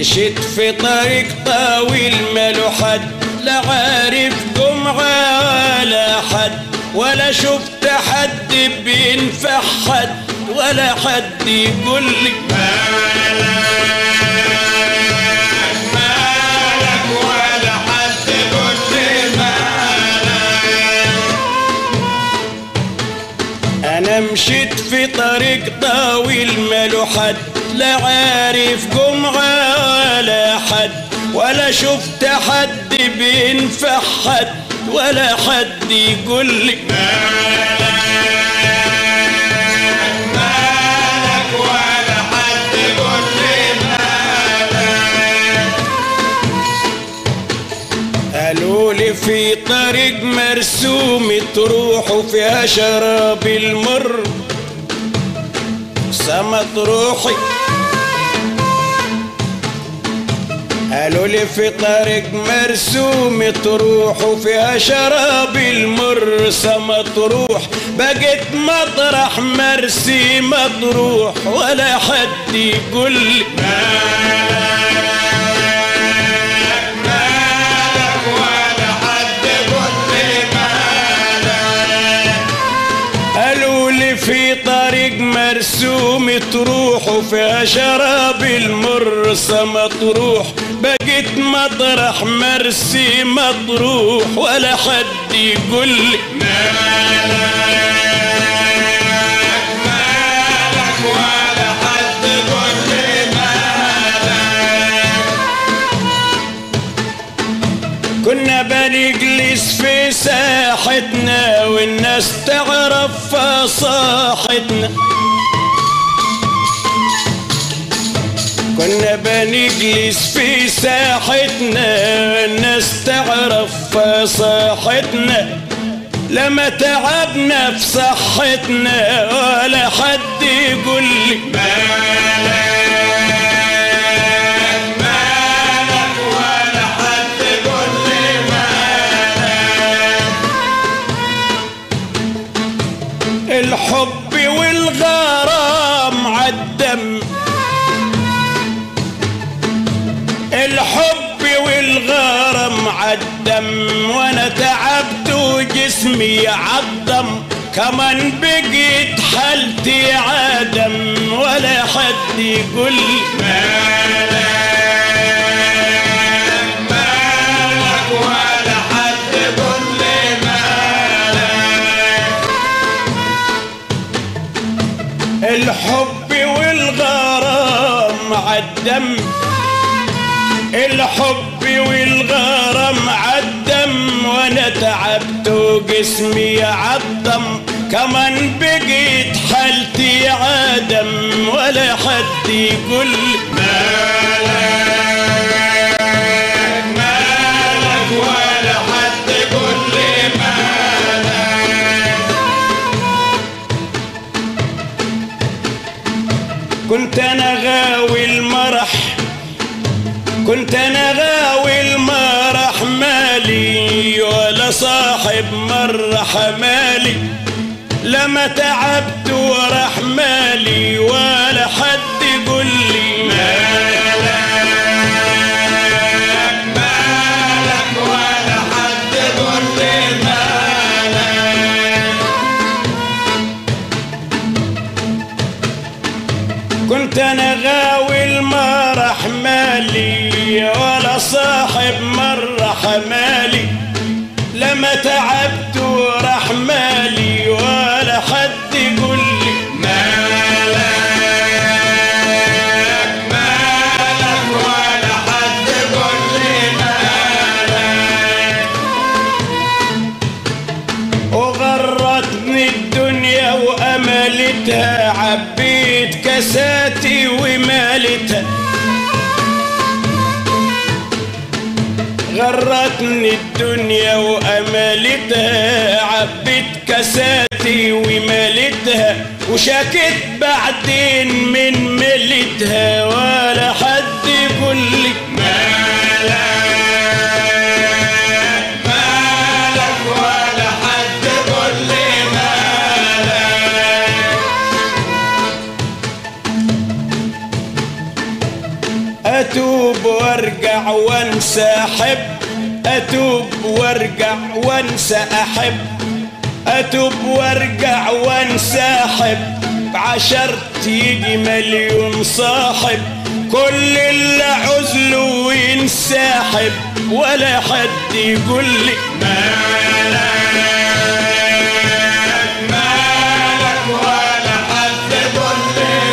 مشيت في طريق طويل مالو حد لا عارف جمعة ولا حد ولا شفت حد بينفع حد ولا حد يقول لي مالك ولا حد يقول لي انا مشيت في طريق طويل مالو حد لا عارف جمعة ولا حد ولا شفت حد بينفع حد ولا حد يقول لي مالك ولا حد يقول لي قالوا لي في طريق مرسوم تروحوا فيها شراب المر سمت روحي قالوا لي في طريق مرسوم تروحوا فيها شراب المر سمت روح بقيت مطرح مرسي مطروح ولا حد يقول لي مالك ولا حد يقول لي قالوا لي في طريق مرسوم تروحوا فيها شراب المرسى مطروح بقيت مطرح مرسي مطروح ولا حد يقول لي مالك ولا حد يقول لي كنا بنجلس في ساحتنا والناس تعرف فصاحتنا كنا بنجلس في ساحتنا والناس تعرف فصاحتنا لما تعبنا في صحتنا ولا حد يقول لي مالك ولا حد يقول لي الحب والغرام عالدم الحب والغرام عالدم وانا تعبت وجسمي عضم كمان بقيت حالتي عدم ولا حد يقول لي مالك ولا حد يقول لي الحب والغرام عالدم الحب والغرام عالدم وانا تعبت وجسمي عضم كمان بقيت حالتي عدم ولا حد يقول لي مالك ولا حد يقول لي كنت انا غاوي المرح كنت انا غاوي المرح مالي ولا صاحب مرح مالي لما تعبت ورح مالي ولا حد يقول لي مالك ولا حد يقول لي كنت انا غاوي المرح مالي ولا صاحب مرح مالي لما تعبت ورح مالي ولا حد يقول لي مالك ولا حد يقول لي وغرتني الدنيا واملتها عبيت كاساتي ومالتها غرتني الدنيا واملتها عبيت كاساتي ومالتها وشكت بعدين من ملتها ولا حد يقول لي مالك ولا حد يقول لي اتوب وارجع وانسى احب اتوب وارجع وانسى احب اتوب وارجع وانسى احب عشرت يجي مليون صاحب كل اللي عزله ينسحب ولا حد يقول لي مالك مالك ولا حد يقول لي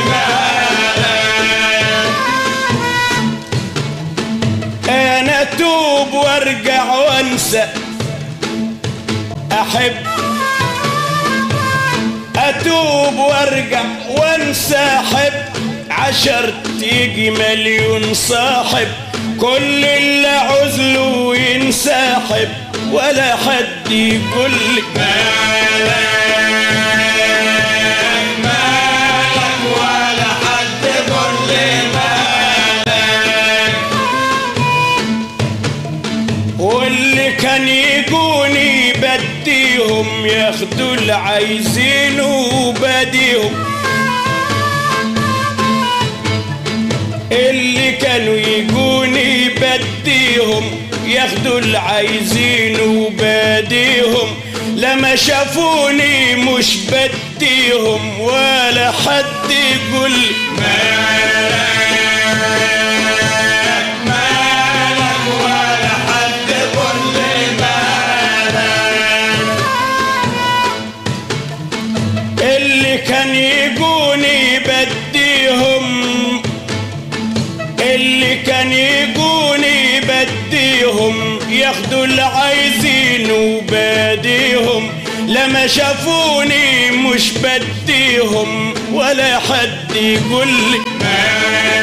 مالك انا اتوب وارجع وانسى احب اتوب وارجع وانسى احب عشر تيجي مليون صاحب كل اللي عزله ينسحب ولا حد يقول لي مالك مالك ولا حد يقول لي مالك واللي كان يجوني بديهم ياخدوا اللي عايزينه وبديهم اللي كانوا يجوني بديهم ياخدوا اللي عايزينه وبديهم لما شافوني مش بديهم ولا حد يقول لي مالك مالك ولا حد يقول لي مالك اللي كان يجوني بديهم اللي كان يجوني بديهم ياخدوا اللي عايزينه وبديهم لما شافوني مش بديهم ولا حد يقول لي مالك